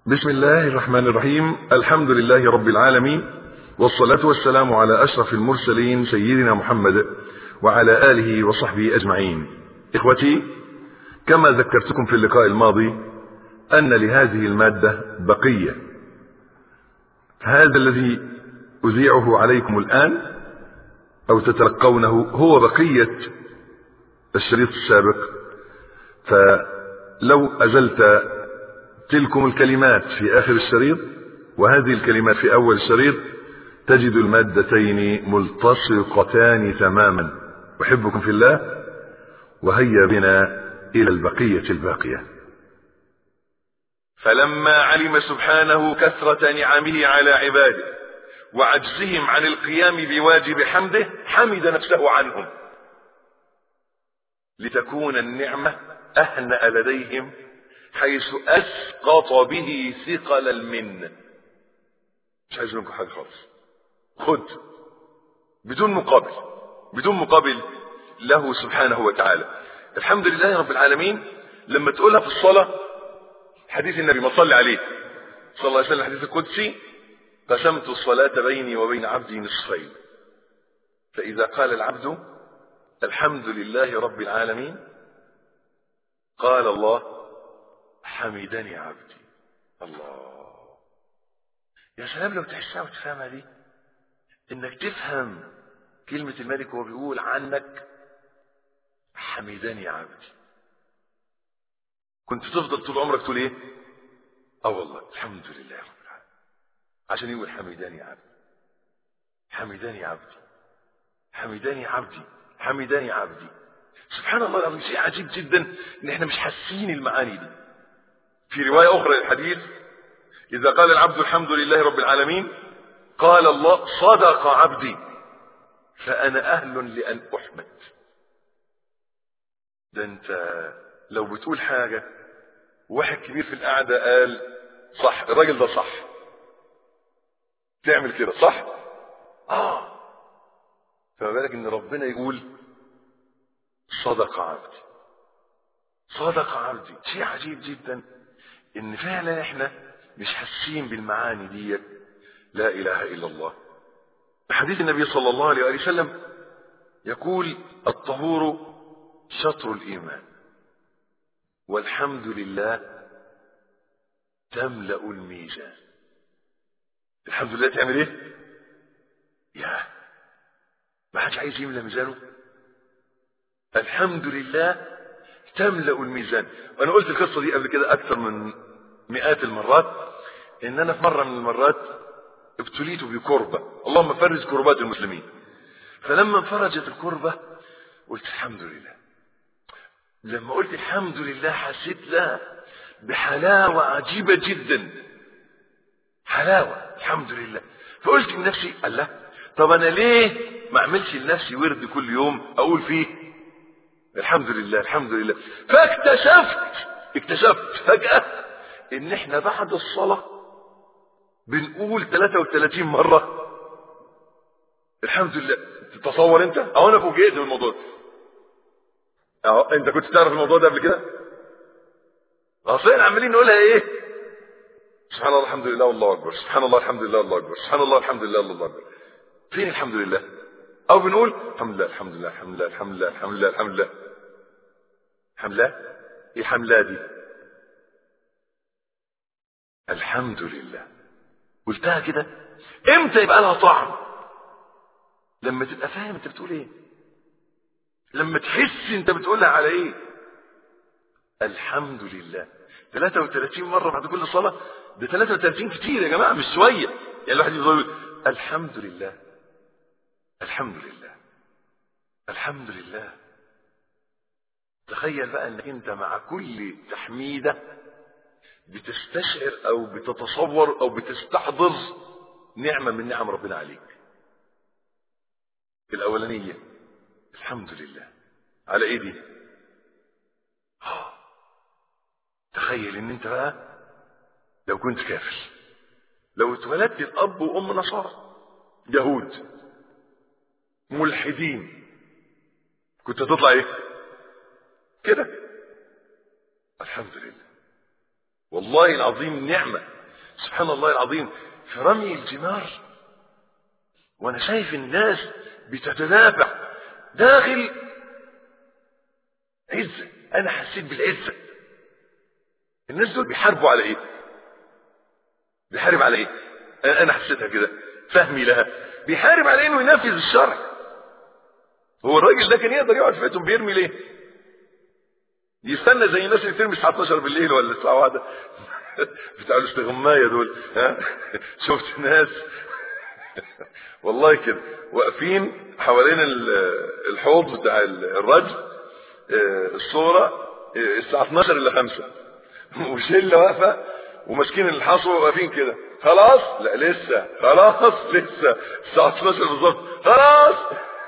بسم الله الرحمن الرحيم الحمد لله رب العالمين والصلاة والسلام على أشرف المرسلين سيدنا محمد وعلى آله وصحبه أجمعين إخوتي كما ذكرتكم في اللقاء الماضي أن لهذه المادة بقية هذا الذي أذيعه عليكم الآن أو تتلقونه هو بقية الشريط السابق فلو أزلت تلكم الكلمات في آخر الشريط وهذه الكلمات في أول الشريط تجد المادتين ملتصقتان تماما أحبكم في الله وهيا بنا إلى البقية الباقية فلما علم سبحانه كثرة نعمه على عباده وعجزهم عن القيام بواجب حمده حمد نفسه عنهم لتكون النعمة أهنأ لديهم حيث أسقط به ثقل المن مش عايز منكم حاجة خالص خد بدون مقابل بدون مقابل له سبحانه وتعالى الحمد لله رب العالمين لما تقولها في الصلاة حديث النبي ما صلي عليه صلى الله عليه وسلم الحديث القدسي قسمت الصلاة بيني وبين عبدي نصفين فإذا قال العبد الحمد لله رب العالمين قال الله حمدني عبدي الله يا سلام لو تحسها وتفهمها دي انك تفهم كلمة الملك وهو بيقول عنك حمدني عبدي كنت تفضل طول عمرك تقول ايه اه والله الحمد لله رب العالمين عشان يقول حمدني عبدي حمدني عبدي حمدني عبدي حمدني عبدي سبحان الله العظيم شيء عجيب جدا ان احنا مش حاسين المعاني دي في رواية أخرى للحديث إذا قال العبد الحمد لله رب العالمين قال الله صدق عبدي فأنا أهل لأن أحمد ده أنت لو بتقول حاجة واحد كبير في القعدة قال صح الراجل ده صح تعمل كده صح آه فما بالك إن ربنا يقول صدق عبدي صدق عبدي شيء عجيب جدا ان فعلا احنا مش حاسين بالمعاني دي لا اله الا الله حديث النبي صلى الله عليه وسلم يقول الطهور شطر الايمان والحمد لله تملا الميزان الحمد لله تعمل ايه يا ما حدش عايز يملى ميزانه الحمد لله تملا الميزان وانا قلت القصه دي قبل كده اكثر من مئات المرات ان انا في مره من المرات ابتليت بكربه اللهم فرج كربات المسلمين فلما انفرجت الكربه قلت الحمد لله لما قلت الحمد لله حسيت لا بحلاوه عجيبه جدا حلاوه الحمد لله فقلت لنفسي الله طب انا ليه ما اعملش لنفسي ورد كل يوم اقول فيه الحمد لله الحمد لله فاكتشفت اكتشفت فجأة ان احنا بعد الصلاة بنقول 33 مرة الحمد لله تتصور انت او انا فوجئت بالموضوع ده اهو انت كنت تعرف الموضوع ده قبل كده اصلا عمالين نقولها ايه سبحان الله الحمد لله والله اكبر سبحان الله الحمد لله والله اكبر سبحان الله الحمد لله والله اكبر فين الحمد لله او بنقول الحمد لله الحمد لله الحمد لله الحمد لله الحمد لله الحمد لله حملة ايه حملة دي الحمد لله قلتها كده امتى يبقى لها طعم لما تبقى فاهم انت بتقول ايه لما تحس انت بتقولها على ايه الحمد لله 33 مرة بعد كل صلاة ده 33 كتير يا جماعة مش شوية يعني الواحد يقول الحمد لله الحمد لله الحمد لله تخيل بقى انك انت مع كل تحميده بتستشعر او بتتصور او بتستحضر نعمه من نعم ربنا عليك الاولانيه الحمد لله على ايه دي تخيل ان انت بقى لو كنت كافر لو اتولدت الاب وام نصارى يهود ملحدين كنت هتطلع ايه كده الحمد لله والله العظيم نعمة سبحان الله العظيم في رمي الجمار وانا شايف الناس بتتدافع داخل عزة انا حسيت بالعزة الناس دول بيحاربوا على ايه بيحارب على ايه انا حسيتها كده فهمي لها بيحارب على انه ينفذ الشرع هو الراجل ده كان يقدر يقعد في بيتهم بيرمي ليه يستنى زي الناس اللي بترمي الساعه 12 بالليل ولا الساعه 1 بتاع الاستغمايه دول ها شفت ناس والله كده واقفين حوالين الحوض بتاع الرجل الصوره الساعه 12 الا 5 وشله واقفه وماسكين الحصوه واقفين كده خلاص لا لسه خلاص لسه الساعه 12 بالظبط خلاص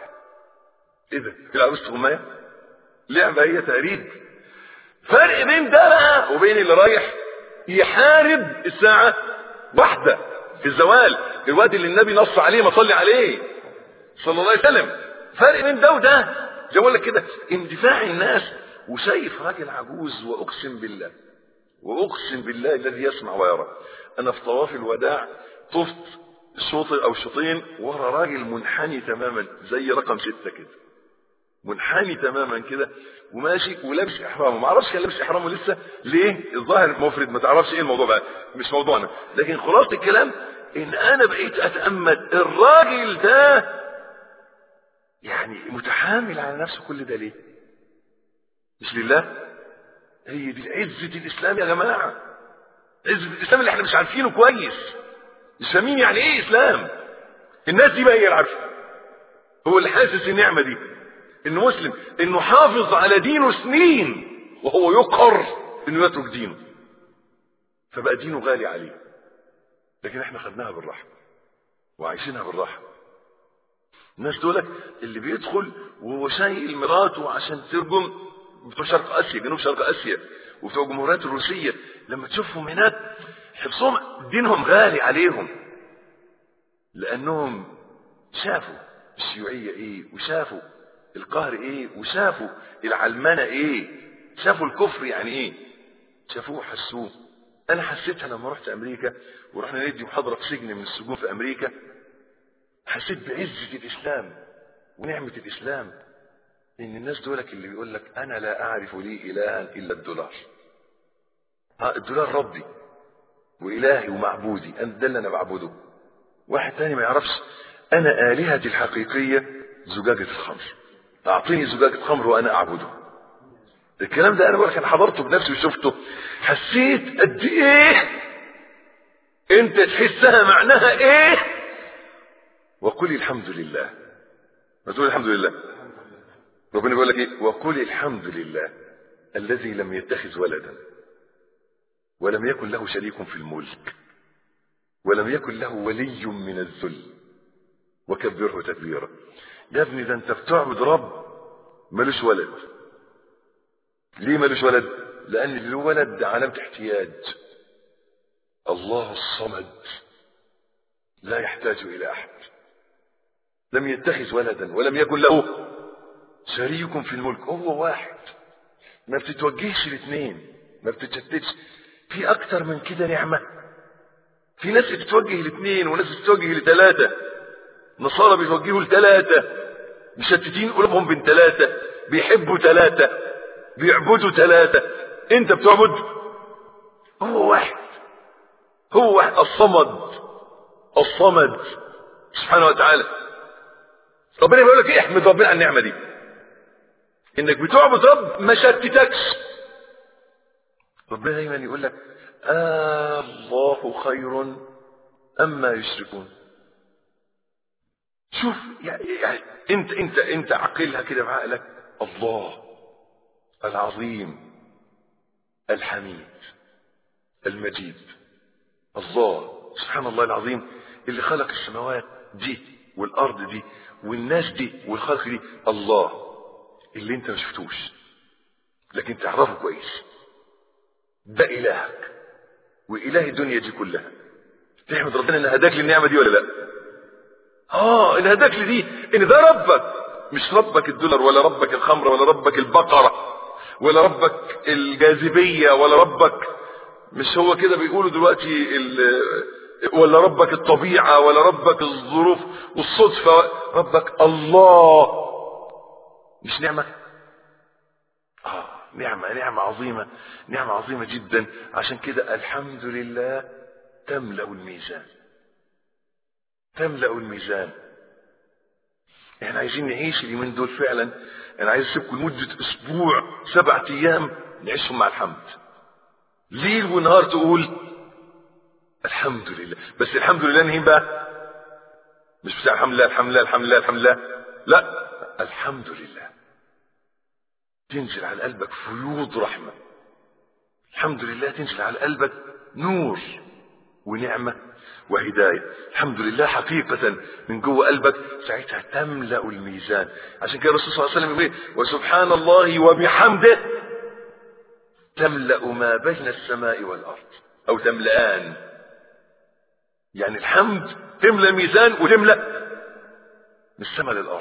ايه ده بيلعبوا استغمايه لعبه هي تهريج فرق بين ده بقى وبين اللي رايح يحارب الساعه واحده في الزوال الوقت اللي النبي نص عليه ما صلي عليه صلى الله عليه وسلم فرق بين ده وده زي ما بقول لك كده اندفاع الناس وشايف راجل عجوز واقسم بالله واقسم بالله الذي يسمع ويرى انا في طواف الوداع طفت شوط او شوطين ورا راجل منحني تماما زي رقم ستة كده منحني تماما كده وماشي ولابس احرامه ما اعرفش كان لابس احرامه لسه ليه الظاهر مفرد ما تعرفش ايه الموضوع بقى مش موضوعنا لكن خلاصه الكلام ان انا بقيت اتامل الراجل ده يعني متحامل على نفسه كل ده ليه مش لله هي دي عزة الاسلام يا جماعة عزة الاسلام اللي احنا مش عارفينه كويس مش فاهمين يعني ايه اسلام الناس دي بقى هي اللي عارفه هو اللي حاسس النعمة دي انه مسلم انه حافظ على دينه سنين وهو يقهر انه يترك دينه فبقى دينه غالي عليه لكن احنا خدناها بالراحه وعايشينها بالراحه الناس دولك اللي بيدخل وهو شايل مراته عشان ترجم بتوع شرق اسيا جنوب شرق اسيا وبتوع الجمهوريات الروسيه لما تشوفهم هناك حفظهم دينهم غالي عليهم لانهم شافوا الشيوعيه ايه وشافوا القهر ايه وشافوا العلمنه ايه شافوا الكفر يعني ايه شافوه حسوه انا حسيتها لما رحت امريكا ورحنا ندي محاضره في سجن من السجون في امريكا حسيت بعزه الاسلام ونعمه الاسلام ان الناس دولك اللي بيقول لك انا لا اعرف لي الها الا الدولار ها الدولار ربي والهي ومعبودي انا ده اللي انا بعبده واحد تاني ما يعرفش انا الهتي الحقيقيه زجاجه الخمر اعطيني زجاجه خمر وانا اعبده الكلام ده انا بقول لك انا حضرته بنفسي وشفته حسيت قد ايه انت تحسها معناها ايه وقل الحمد لله ما تقول الحمد لله ربنا بيقول لك ايه وقل الحمد لله الذي لم يتخذ ولدا ولم يكن له شريك في الملك ولم يكن له ولي من الذل وكبره تكبيرا يا ابني ده انت بتعبد رب ملوش ولد ليه ملوش ولد لان اللي له ولد ده علامه احتياج الله الصمد لا يحتاج الى احد لم يتخذ ولدا ولم يكن له شريك في الملك هو واحد ما بتتوجهش الاثنين ما بتتشتتش في اكتر من كده نعمه في ناس بتتوجه لاثنين وناس بتتوجه لثلاثه نصارى بيتوجهوا لثلاثه مشتتين قلوبهم بين ثلاثه بيحبوا ثلاثه بيعبدوا ثلاثة انت بتعبد هو واحد هو واحد الصمد الصمد سبحانه وتعالى ربنا بيقول لك ايه احمد ربنا على النعمة دي انك بتعبد رب ما شتتكش ربنا دايما يقول لك آه الله خير أما يشركون شوف يعني, يعني انت انت انت عقلها كده بعقلك الله العظيم الحميد المجيد الله سبحان الله العظيم اللي خلق السماوات دي والارض دي والناس دي والخلق دي الله اللي انت ما شفتوش لكن تعرفه كويس ده الهك واله الدنيا دي كلها تحمد ربنا ان هداك للنعمه دي ولا لا اه ان هداك لدي ان ده ربك مش ربك الدولار ولا ربك الخمر ولا ربك البقره ولا ربك الجاذبيه ولا ربك مش هو كده بيقولوا دلوقتي ولا ربك الطبيعة ولا ربك الظروف والصدفة ربك الله مش نعمة آه نعمة نعمة عظيمة نعمة عظيمة جدا عشان كده الحمد لله تملأ الميزان تملأ الميزان احنا عايزين نعيش اليومين دول فعلا انا عايز اسيبكم لمدة اسبوع سبعة ايام نعيشهم مع الحمد ليل ونهار تقول الحمد لله بس الحمد لله نهين بقى مش بتاع الحمد لله الحمد لله الحمد لله الحمد لله لا الحمد لله تنزل على قلبك فيوض رحمة الحمد لله تنزل على قلبك نور ونعمة وهداية الحمد لله حقيقة من جوه قلبك ساعتها تملأ الميزان عشان كده الرسول صلى الله عليه وسلم يقول وسبحان الله وبحمده تملأ ما بين السماء والأرض أو تملأان يعني الحمد تملأ الميزان وتملأ من السماء للأرض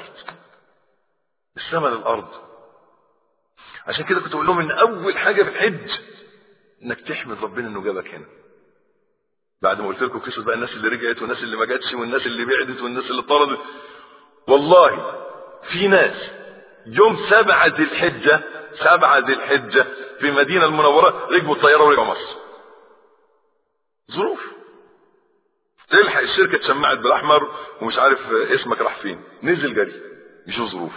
من السماء للأرض عشان كده كنت أقول لهم إن أول حاجة في الحج إنك تحمد ربنا إنه جابك هنا بعد ما قلت لكم قصة بقى الناس اللي رجعت والناس اللي ما جاتش والناس اللي بعدت والناس اللي طردت والله في ناس يوم سبعة ذي الحجة سبعة ذي الحجة في المدينة المنورة ركبوا الطيارة ورجعوا مصر ظروف تلحق الشركة اتشمعت بالأحمر ومش عارف اسمك راح فين نزل جري مش ظروف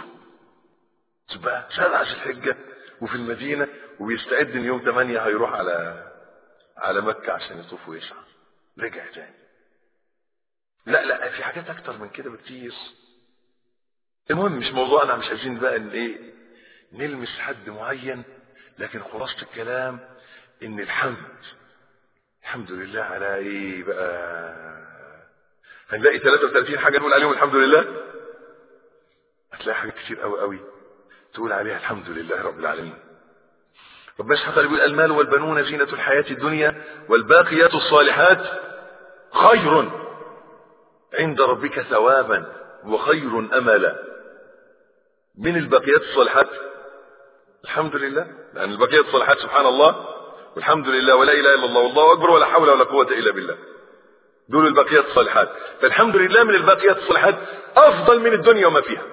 بقى سبعة ذي الحجة وفي المدينة وبيستعد ان يوم 8 هيروح على على مكة عشان يطوف ويسعى رجع تاني لا لا في حاجات اكتر من كده بكتير المهم مش موضوعنا مش عايزين بقى ان ايه نلمس حد معين لكن خلاصة الكلام ان الحمد الحمد لله على ايه بقى هنلاقي 33 حاجة نقول عليهم الحمد لله هتلاقي حاجات كتير قوي قوي تقول عليها الحمد لله رب العالمين ربنا سبحانه وتعالى يقول المال والبنون زينة الحياة الدنيا والباقيات الصالحات خير عند ربك ثوابا وخير أملا من الباقيات الصالحات الحمد لله لأن الباقيات الصالحات سبحان الله والحمد لله ولا إله إلا الله والله أكبر ولا حول ولا قوة إلا بالله دول الباقيات الصالحات فالحمد لله من الباقيات الصالحات أفضل من الدنيا وما فيها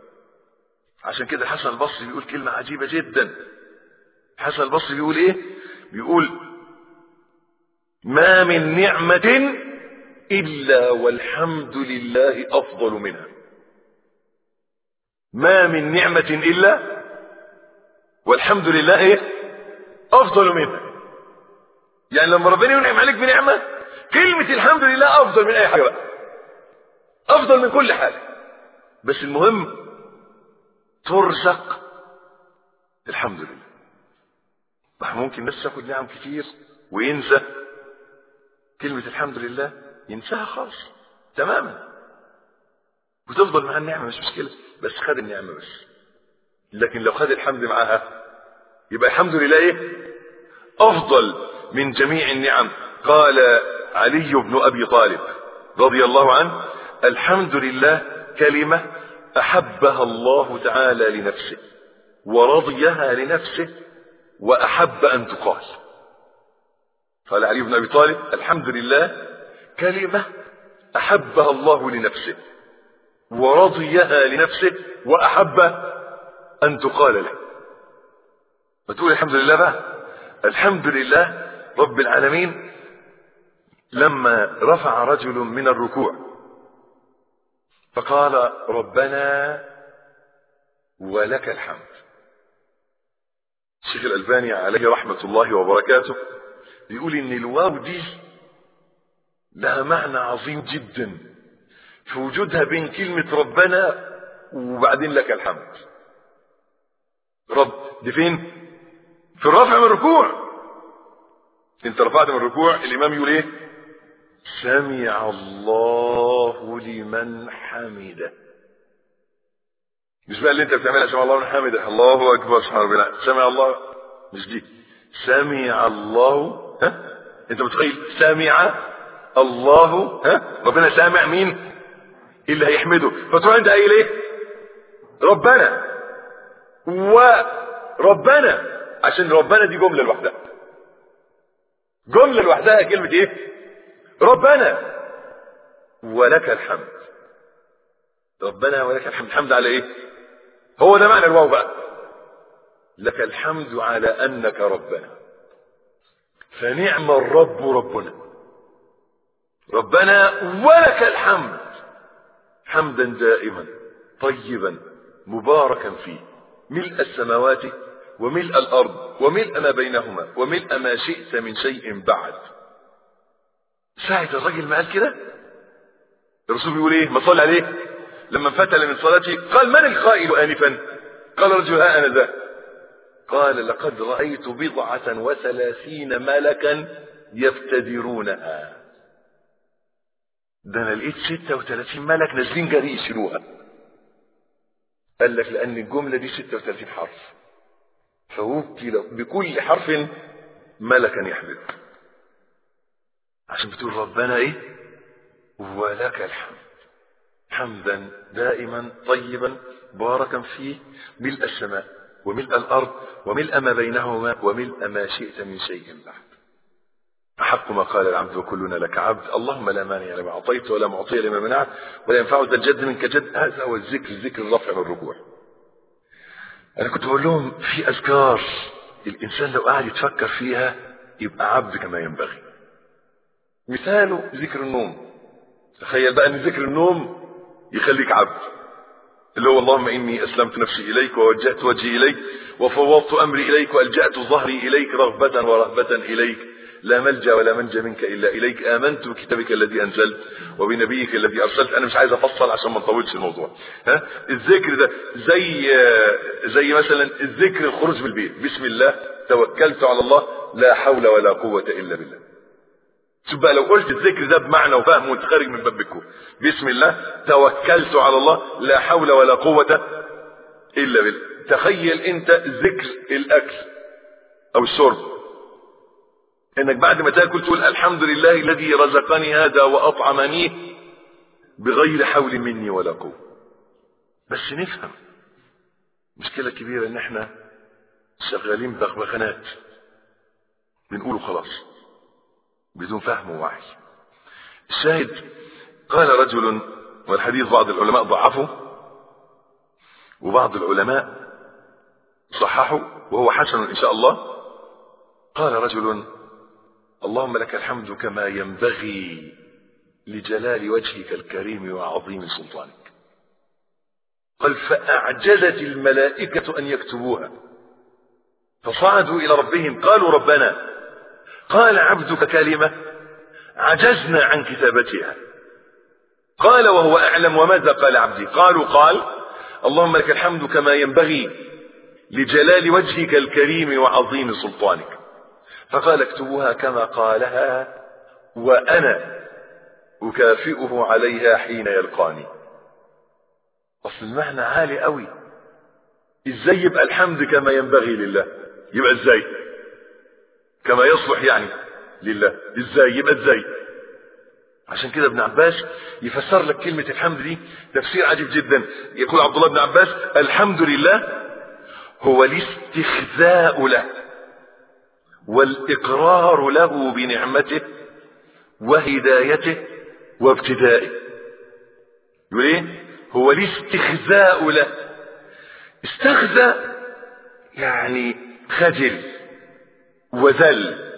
عشان كده الحسن البصري بيقول كلمة عجيبة جدا الحسن البصري بيقول ايه بيقول ما من نعمة إلا والحمد لله أفضل منها ما من نعمة إلا والحمد لله إيه أفضل منها يعني لما ربنا ينعم عليك بنعمة كلمة الحمد لله أفضل من أي حاجة بقى أفضل من كل حاجة بس المهم ترزق الحمد لله ممكن الناس تاخد نعم كتير وينسى كلمة الحمد لله ينساها خالص تماما وتفضل مع النعمة مش مشكلة بس خد النعمة بس لكن لو خد الحمد معاها يبقى الحمد لله ايه افضل من جميع النعم قال علي بن ابي طالب رضي الله عنه الحمد لله كلمة احبها الله تعالى لنفسه ورضيها لنفسه واحب ان تقال قال علي بن ابي طالب الحمد لله كلمة احبها الله لنفسه ورضيها لنفسه واحب ان تقال له فتقول الحمد لله بقى الحمد لله رب العالمين لما رفع رجل من الركوع فقال ربنا ولك الحمد الشيخ الألباني عليه رحمة الله وبركاته بيقول ان الواو دي لها معنى عظيم جدا في وجودها بين كلمة ربنا وبعدين لك الحمد رب دي فين في الرفع من الركوع انت رفعت من الركوع الامام يقول ايه سمع الله لمن حمده مش بقى اللي انت بتعملها سمع الله لمن حمده الله اكبر سبحان ربنا سمع الله مش دي سمع الله ها انت متخيل سمع الله ها ربنا سامع مين اللي هيحمده فتروح انت قايل ايه ربنا وربنا عشان ربنا دي جمله لوحدها جملة لوحدها كلمة ايه ربنا ولك الحمد ربنا ولك الحمد الحمد على ايه هو ده معنى الواو بقى لك الحمد على انك ربنا فنعم الرب ربنا ربنا ولك الحمد حمدا دائما طيبا مباركا فيه ملء السماوات وملء الارض وملء ما بينهما وملء ما شئت من شيء بعد ساعة الراجل ما قال كده الرسول بيقول ايه ما صلى عليه لما فتل من صلاته قال من القائل انفا قال رجل ها انا ذا قال لقد رأيت بضعة وثلاثين ملكا يفتدرونها ده انا لقيت ستة وثلاثين ملك نازلين جري يشيلوها قال لك لان الجملة دي ستة وثلاثين حرف فوكل بكل حرف ملكا يحمل عشان بتقول ربنا ايه ولك الحمد حمدا دائما طيبا باركا فيه ملء السماء وملء الارض وملء ما بينهما وملء ما شئت من شيء بعد أحق ما قال العبد وكلنا لك عبد اللهم لا مانع لما أعطيت ولا معطي لما منعت ولا ينفع ذا الجد منك جد هذا هو الذكر ذكر الرفع والركوع أنا كنت بقول لهم في أذكار الإنسان لو قاعد يتفكر فيها يبقى عبد كما ينبغي مثاله ذكر النوم تخيل بقى ان ذكر النوم يخليك عبد اللي هو اللهم اني اسلمت نفسي اليك ووجهت وجهي اليك وفوضت امري اليك والجات ظهري اليك رغبه ورهبه اليك لا ملجا ولا منجا منك الا اليك امنت بكتابك الذي انزلت وبنبيك الذي ارسلت انا مش عايز افصل عشان ما نطولش الموضوع ها الذكر ده زي زي مثلا الذكر الخروج من البيت بسم الله توكلت على الله لا حول ولا قوه الا بالله شوف بقى لو قلت الذكر ده بمعنى وفهم وانت خارج من باب الكون بسم الله توكلت على الله لا حول ولا قوة الا بالله تخيل انت ذكر الاكل او الشرب انك بعد ما تاكل تقول الحمد لله الذي رزقني هذا واطعمنيه بغير حول مني ولا قوة بس نفهم مشكلة كبيرة ان احنا شغالين بغبغانات بنقوله خلاص بدون فهم ووعي الشاهد قال رجل والحديث بعض العلماء ضعفه وبعض العلماء صححوا وهو حسن ان شاء الله قال رجل اللهم لك الحمد كما ينبغي لجلال وجهك الكريم وعظيم سلطانك قال فأعجزت الملائكة أن يكتبوها فصعدوا إلى ربهم قالوا ربنا قال عبدك كلمة عجزنا عن كتابتها قال وهو أعلم وماذا قال عبدي قالوا قال اللهم لك الحمد كما ينبغي لجلال وجهك الكريم وعظيم سلطانك فقال اكتبوها كما قالها وأنا أكافئه عليها حين يلقاني أصل المعنى عالي قوي ازاي يبقى الحمد كما ينبغي لله يبقى ازاي كما يصلح يعني لله ازاي يبقى ازاي عشان كده ابن عباس يفسر لك كلمة الحمد دي تفسير عجيب جدا يقول عبد الله بن عباس الحمد لله هو الاستخزاء له والإقرار له بنعمته وهدايته وابتدائه يقول ايه هو الاستخزاء له استخزى يعني خجل وذل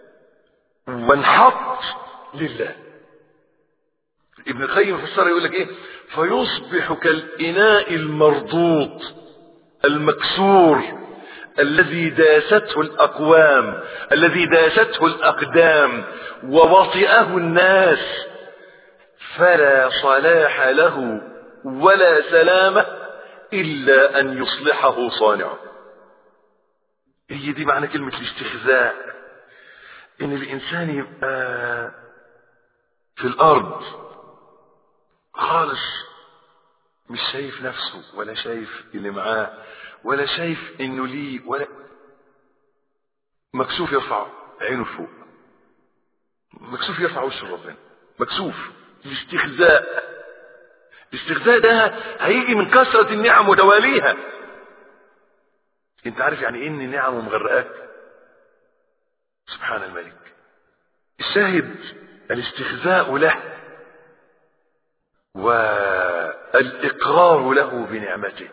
وانحط لله ابن القيم فسر يقول لك ايه فيصبح كالاناء المردود المكسور الذي داسته الاقوام الذي داسته الاقدام ووطئه الناس فلا صلاح له ولا سلامه الا ان يصلحه صانعه هي دي معنى كلمة الاستخزاء ان الانسان يبقى في الارض خالص مش شايف نفسه ولا شايف اللي معاه ولا شايف انه ليه ولا مكسوف يرفع عينه فوق مكسوف يرفع وشه ربنا مكسوف الاستخزاء الاستخزاء ده هيجي من كثرة النعم وتواليها انت عارف يعني ايه ان نعمه مغرقاك سبحان الملك الشاهد الاستخزاء له والإقرار له بنعمته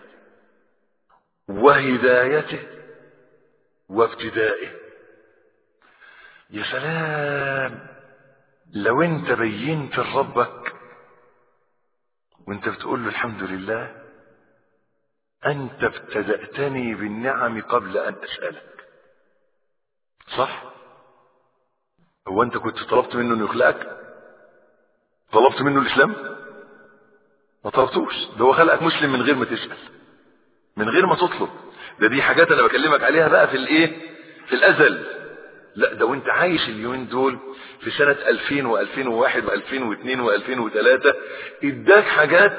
وهدايته وابتدائه يا سلام لو انت بينت لربك وانت بتقول له الحمد لله انت ابتدأتني بالنعم قبل ان اسألك صح هو انت كنت طلبت منه انه يخلقك طلبت منه الاسلام ما طلبتوش ده هو خلقك مسلم من غير ما تسأل من غير ما تطلب ده دي حاجات انا بكلمك عليها بقى في الايه في الازل لا ده وانت عايش اليومين دول في سنة 2000 و2001 و2002 و2003 اداك حاجات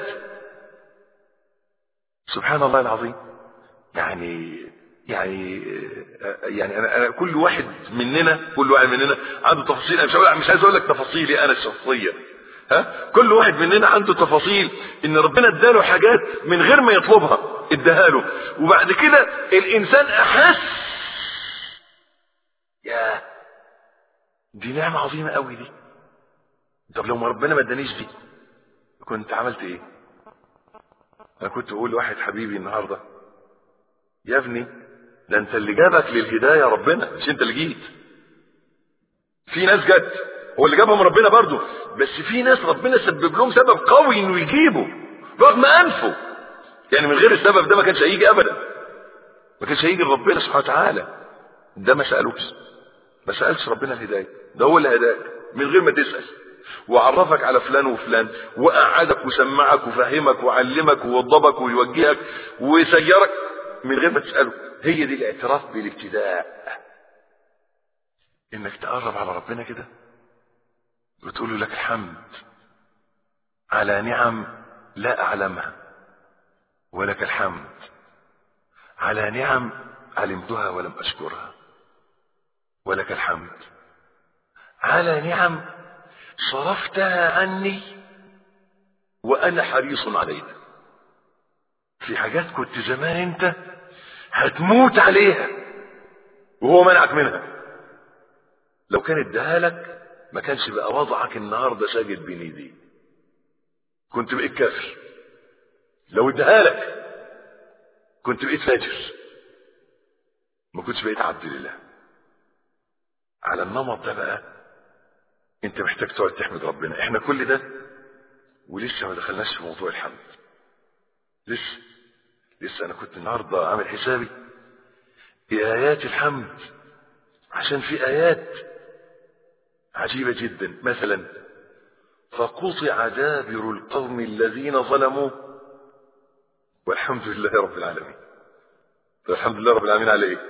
سبحان الله العظيم يعني يعني يعني انا انا كل واحد مننا كل واحد مننا عنده تفاصيل انا مش هقول مش عايز اقول لك تفاصيلي انا الشخصيه ها كل واحد مننا عنده تفاصيل ان ربنا اداله حاجات من غير ما يطلبها اداها له وبعد كده الانسان احس يا دي نعمه عظيمه قوي دي طب لو ما ربنا ما ادانيش دي كنت عملت ايه انا كنت اقول لواحد حبيبي النهارده يا ابني ده انت اللي جابك للهدايه ربنا مش انت اللي جيت في ناس جت هو اللي جابهم ربنا برضو بس في ناس ربنا سبب لهم سبب قوي انه يجيبوا رغم انفه يعني من غير السبب ده ما كانش هيجي ابدا ما كانش هيجي لربنا سبحانه وتعالى ده ما سالوش ما سالش ربنا الهدايه ده هو اللي هداك من غير ما تسال وعرفك على فلان وفلان وقعدك وسمعك وفهمك وعلمك ووضبك ويوجهك ويسيرك من غير ما تساله هي دي الاعتراف بالابتداء انك تقرب على ربنا كده وتقول له لك الحمد على نعم لا اعلمها ولك الحمد على نعم علمتها ولم اشكرها ولك الحمد على نعم صرفتها عني وانا حريص عليها في حاجات كنت زمان انت هتموت عليها وهو منعك منها لو كان اداها لك ما كانش بقى وضعك النهارده ساجد بين ايديه كنت بقيت كافر لو اداها لك كنت بقيت فاجر ما كنتش بقيت عبد لله على النمط ده بقى انت محتاج تقعد تحمد ربنا احنا كل ده ولسه ما دخلناش في موضوع الحمد لسه لسه انا كنت النهارده عامل حسابي في ايات الحمد عشان في ايات عجيبه جدا مثلا فقطع دابر القوم الذين ظلموا والحمد لله رب العالمين الحمد لله رب العالمين على ايه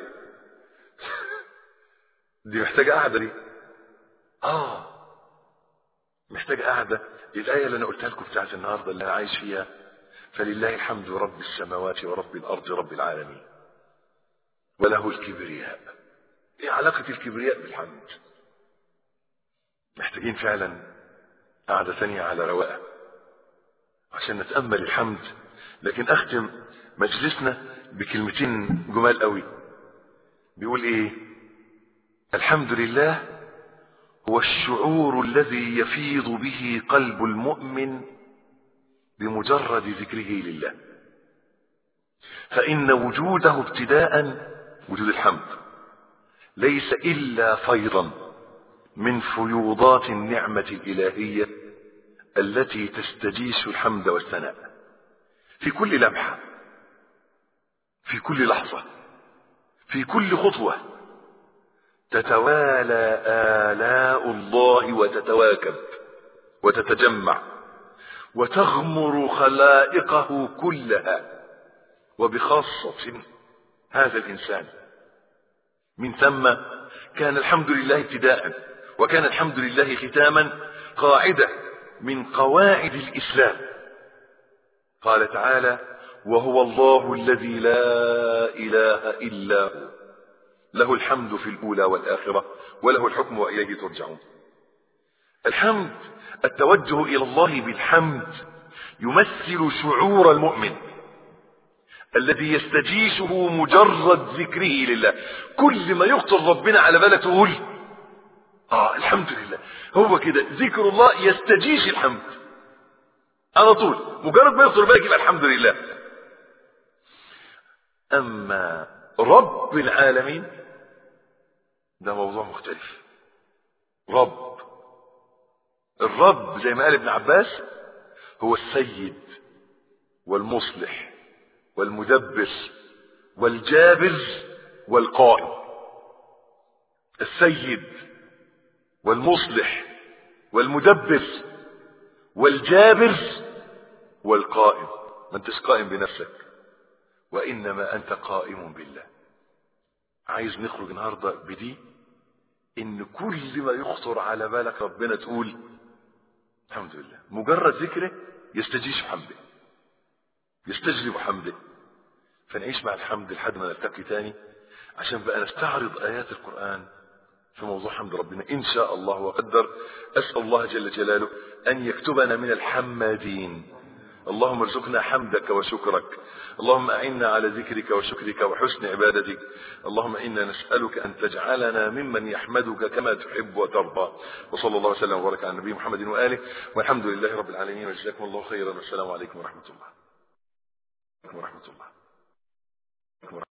دي محتاجه قاعده دي اه محتاجه قاعده الايه اللي انا قلتها لكم بتاعت النهارده اللي انا عايش فيها فلله الحمد رب السماوات ورب الارض رب العالمين وله الكبرياء ايه علاقه الكبرياء بالحمد محتاجين فعلا قعده ثانيه على رواقه عشان نتامل الحمد لكن اختم مجلسنا بكلمتين جمال قوي بيقول ايه الحمد لله هو الشعور الذي يفيض به قلب المؤمن بمجرد ذكره لله فإن وجوده ابتداء وجود الحمد ليس إلا فيضا من فيوضات النعمة الإلهية التي تستجيش الحمد والثناء في كل لمحة في كل لحظة في كل خطوة تتوالى آلاء الله وتتواكب وتتجمع وتغمر خلائقه كلها وبخاصة هذا الإنسان من ثم كان الحمد لله ابتداء وكان الحمد لله ختاما قاعدة من قواعد الإسلام قال تعالى وهو الله الذي لا إله إلا هو له الحمد في الأولى والآخرة وله الحكم وإليه ترجعون الحمد التوجه إلى الله بالحمد يمثل شعور المؤمن الذي يستجيشه مجرد ذكره لله كل ما يخطر ربنا على بالك تقول اه الحمد لله هو كده ذكر الله يستجيش الحمد على طول مجرد ما يخطر بالك يبقى الحمد لله اما رب العالمين ده موضوع مختلف رب الرب زي ما قال ابن عباس هو السيد والمصلح والمدبر والجابر والقائم السيد والمصلح والمدبر والجابر والقائم ما انتش قائم بنفسك وانما انت قائم بالله عايز نخرج النهارده بدي ان كل ما يخطر على بالك ربنا تقول الحمد لله مجرد ذكره يستجيب حمده يستجلب حمده فنعيش مع الحمد لحد ما نلتقي تاني عشان بقى نستعرض ايات القرآن في موضوع حمد ربنا ان شاء الله وقدر اسأل الله جل جلاله ان يكتبنا من الحمادين اللهم ارزقنا حمدك وشكرك اللهم اعنا على ذكرك وشكرك وحسن عبادتك اللهم انا نسالك ان تجعلنا ممن يحمدك كما تحب وترضى وصلى الله وسلم وبارك على النبي محمد واله والحمد لله رب العالمين وجزاكم الله خيرا والسلام عليكم ورحمه الله ورحمه الله